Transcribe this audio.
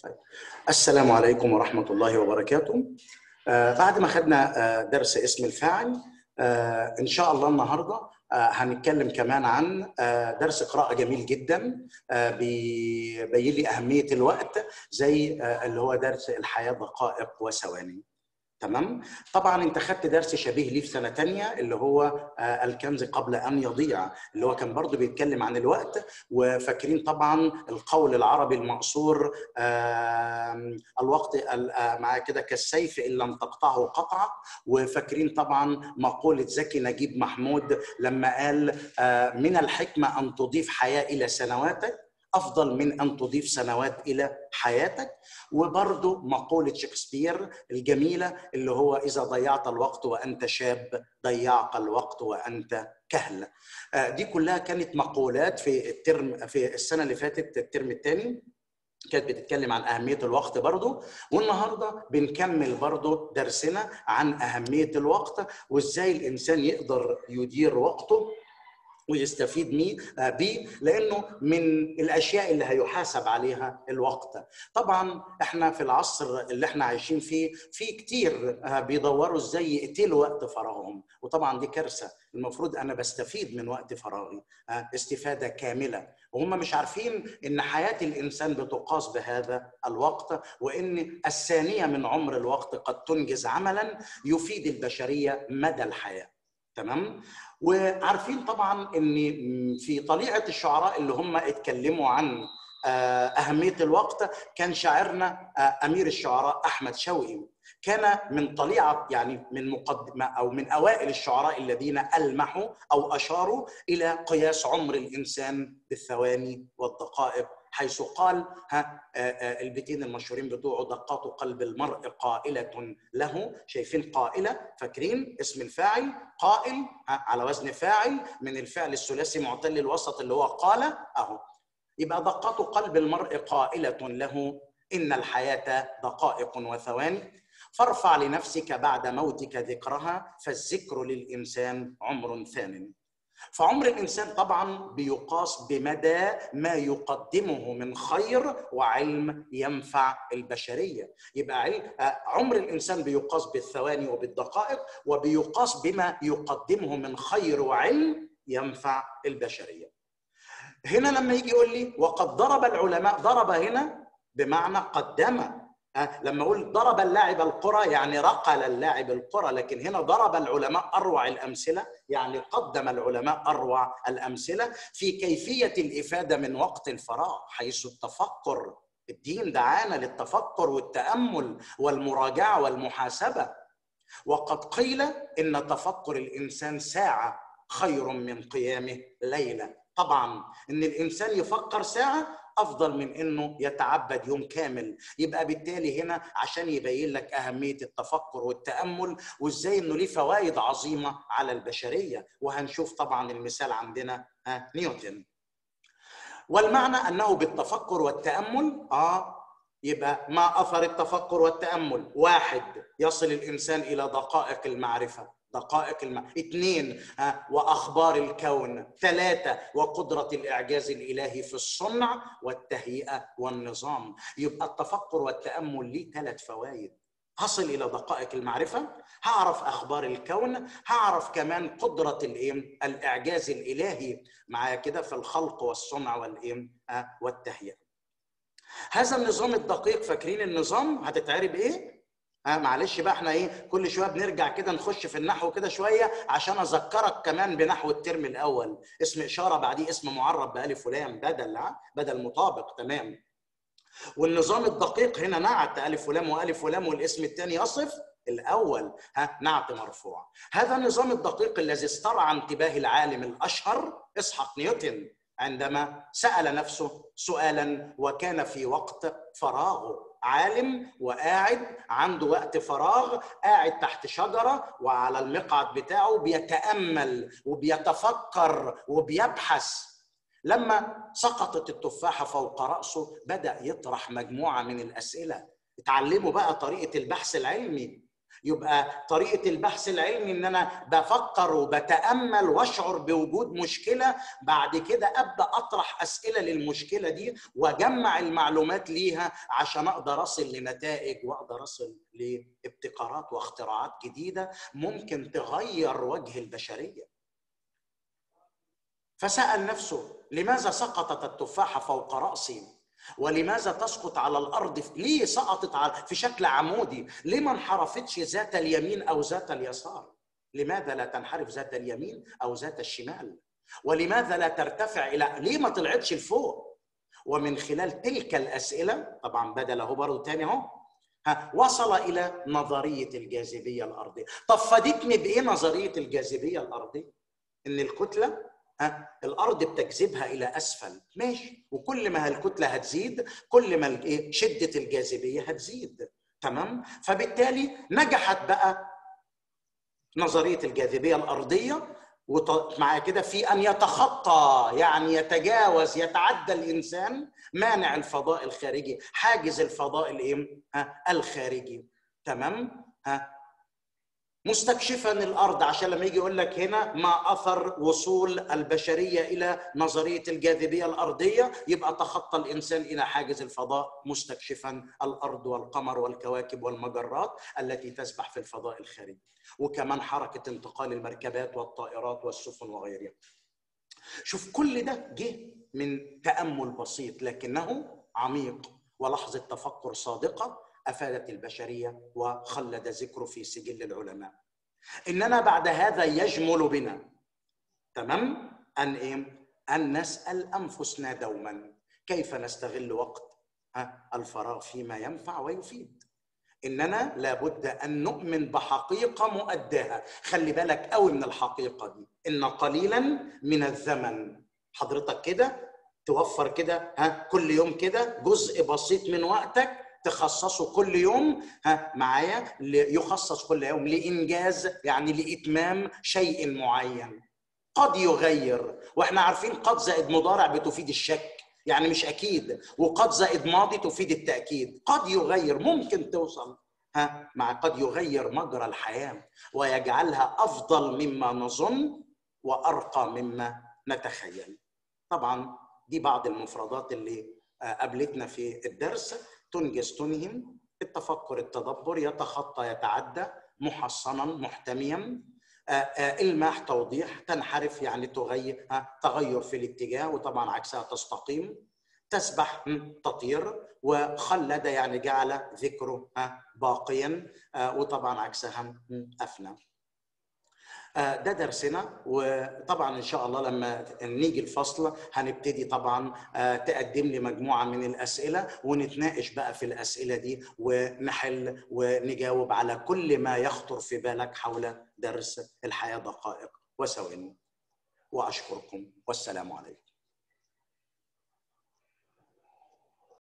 طيب. السلام عليكم ورحمة الله وبركاته آه بعد ما خدنا آه درس اسم الفاعل آه إن شاء الله النهاردة آه هنتكلم كمان عن آه درس قراءة جميل جدا آه بيبين لي أهمية الوقت زي آه اللي هو درس الحياة دقائق وثواني تمام طبعا انت خدت درس شبيه ليه في سنه تانية اللي هو آه الكنز قبل ان يضيع اللي هو كان برضو بيتكلم عن الوقت وفاكرين طبعا القول العربي المأثور آه الوقت آه مع كده كالسيف ان لم تقطعه قطعه وفاكرين طبعا مقوله زكي نجيب محمود لما قال من الحكمه ان تضيف حياه الى سنواتك افضل من ان تضيف سنوات الى حياتك وبرضه مقوله شكسبير الجميله اللي هو اذا ضيعت الوقت وانت شاب ضيعك الوقت وانت كهل دي كلها كانت مقولات في الترم في السنه اللي فاتت الترم الثاني كانت بتتكلم عن أهمية الوقت برضو والنهاردة بنكمل برضو درسنا عن أهمية الوقت وإزاي الإنسان يقدر يدير وقته ويستفيد بيه لانه من الاشياء اللي هيحاسب عليها الوقت طبعا احنا في العصر اللي احنا عايشين فيه في كتير بيدوروا ازاي يقتلوا وقت فراغهم وطبعا دي كارثه المفروض انا بستفيد من وقت فراغي استفاده كامله وهم مش عارفين ان حياه الانسان بتقاس بهذا الوقت وان الثانيه من عمر الوقت قد تنجز عملا يفيد البشريه مدى الحياه تمام وعارفين طبعا ان في طليعه الشعراء اللي هم اتكلموا عن اهميه الوقت كان شاعرنا امير الشعراء احمد شوقي كان من طليعه يعني من مقدمه او من اوائل الشعراء الذين المحوا او اشاروا الى قياس عمر الانسان بالثواني والدقائق حيث قال ها البيتين المشهورين بتوعه دقات قلب المرء قائلة له شايفين قائلة فاكرين اسم الفاعل قائل على وزن فاعل من الفعل الثلاثي معتل الوسط اللي هو قال اهو يبقى دقات قلب المرء قائلة له إن الحياة دقائق وثواني فارفع لنفسك بعد موتك ذكرها فالذكر للإنسان عمر ثامن فعمر الانسان طبعا بيقاس بمدى ما يقدمه من خير وعلم ينفع البشريه يبقى عمر الانسان بيقاس بالثواني وبالدقائق وبيقاس بما يقدمه من خير وعلم ينفع البشريه هنا لما يجي يقول لي وقد ضرب العلماء ضرب هنا بمعنى قدم لما اقول ضرب اللاعب القرى يعني رقل اللاعب القرى لكن هنا ضرب العلماء اروع الامثله يعني قدم العلماء اروع الامثله في كيفيه الافاده من وقت الفراغ حيث التفكر الدين دعانا للتفكر والتامل والمراجعه والمحاسبه وقد قيل ان تفكر الانسان ساعه خير من قيامه ليله طبعا ان الانسان يفكر ساعه افضل من انه يتعبد يوم كامل يبقى بالتالي هنا عشان يبين لك اهميه التفكر والتامل وازاي انه ليه فوائد عظيمه على البشريه وهنشوف طبعا المثال عندنا ها نيوتن والمعنى انه بالتفكر والتامل اه يبقى ما اثر التفكر والتامل واحد يصل الانسان الى دقائق المعرفه دقائق الم... اثنين ها واخبار الكون ثلاثه وقدره الاعجاز الالهي في الصنع والتهيئه والنظام يبقى التفكر والتامل ليه ثلاث فوائد هصل الى دقائق المعرفه هعرف اخبار الكون هعرف كمان قدره الايه الاعجاز الالهي معايا كده في الخلق والصنع والايه والتهيئه هذا النظام الدقيق فاكرين النظام هتتعرب ايه ها معلش بقى احنا ايه كل شويه بنرجع كده نخش في النحو كده شويه عشان اذكرك كمان بنحو الترم الاول اسم اشاره بعديه اسم معرب بالف ولام بدل ها بدل مطابق تمام والنظام الدقيق هنا نعت الف ولام والف ولام والاسم الثاني يصف الاول ها نعت مرفوع هذا النظام الدقيق الذي استرعى انتباه العالم الاشهر اسحاق نيوتن عندما سال نفسه سؤالا وكان في وقت فراغه عالم وقاعد عنده وقت فراغ قاعد تحت شجرة وعلى المقعد بتاعه بيتأمل وبيتفكر وبيبحث لما سقطت التفاحة فوق رأسه بدأ يطرح مجموعة من الأسئلة اتعلموا بقى طريقة البحث العلمي يبقى طريقه البحث العلمي ان انا بفكر وبتامل واشعر بوجود مشكله بعد كده ابدا اطرح اسئله للمشكله دي واجمع المعلومات ليها عشان اقدر اصل لنتائج واقدر اصل لابتكارات واختراعات جديده ممكن تغير وجه البشريه فسال نفسه لماذا سقطت التفاحه فوق راسي ولماذا تسقط على الارض ليه سقطت على في شكل عمودي ليه ما انحرفتش ذات اليمين او ذات اليسار لماذا لا تنحرف ذات اليمين او ذات الشمال ولماذا لا ترتفع الى ليه ما طلعتش لفوق ومن خلال تلك الاسئله طبعا بدل اهو برضه تاني اهو ها وصل الى نظريه الجاذبيه الارضيه طب فادتني بايه نظريه الجاذبيه الارضيه ان الكتله ها الارض بتجذبها الى اسفل ماشي وكل ما الكتله هتزيد كل ما ايه شده الجاذبيه هتزيد تمام فبالتالي نجحت بقى نظريه الجاذبيه الارضيه ومع كده في ان يتخطى يعني يتجاوز يتعدى الانسان مانع الفضاء الخارجي حاجز الفضاء الايه الخارجي تمام ها مستكشفا الارض عشان لما يجي يقول لك هنا ما اثر وصول البشريه الى نظريه الجاذبيه الارضيه يبقى تخطى الانسان الى حاجز الفضاء مستكشفا الارض والقمر والكواكب والمجرات التي تسبح في الفضاء الخارجي وكمان حركه انتقال المركبات والطائرات والسفن وغيرها شوف كل ده جه من تامل بسيط لكنه عميق ولحظه تفكر صادقه افادت البشريه وخلد ذكره في سجل العلماء. اننا بعد هذا يجمل بنا تمام؟ ان ايه؟ ان نسال انفسنا دوما كيف نستغل وقت الفراغ فيما ينفع ويفيد. اننا لابد ان نؤمن بحقيقه مؤداها، خلي بالك قوي من الحقيقه دي، ان قليلا من الزمن حضرتك كده توفر كده ها كل يوم كده جزء بسيط من وقتك تخصصه كل يوم ها معايا يخصص كل يوم لانجاز يعني لاتمام شيء معين قد يغير واحنا عارفين قد زائد مضارع بتفيد الشك يعني مش اكيد وقد زائد ماضي تفيد التاكيد قد يغير ممكن توصل ها مع قد يغير مجرى الحياه ويجعلها افضل مما نظن وارقى مما نتخيل طبعا دي بعض المفردات اللي قابلتنا في الدرس تنجز تنهم التفكر التدبر يتخطى يتعدى محصنا محتميا الماح توضيح تنحرف يعني تغير تغير في الاتجاه وطبعا عكسها تستقيم تسبح تطير وخلد يعني جعل ذكره باقيا وطبعا عكسها افنى ده درسنا وطبعا ان شاء الله لما نيجي الفصل هنبتدي طبعا تقدم لي مجموعه من الاسئله ونتناقش بقى في الاسئله دي ونحل ونجاوب على كل ما يخطر في بالك حول درس الحياه دقائق وثواني واشكركم والسلام عليكم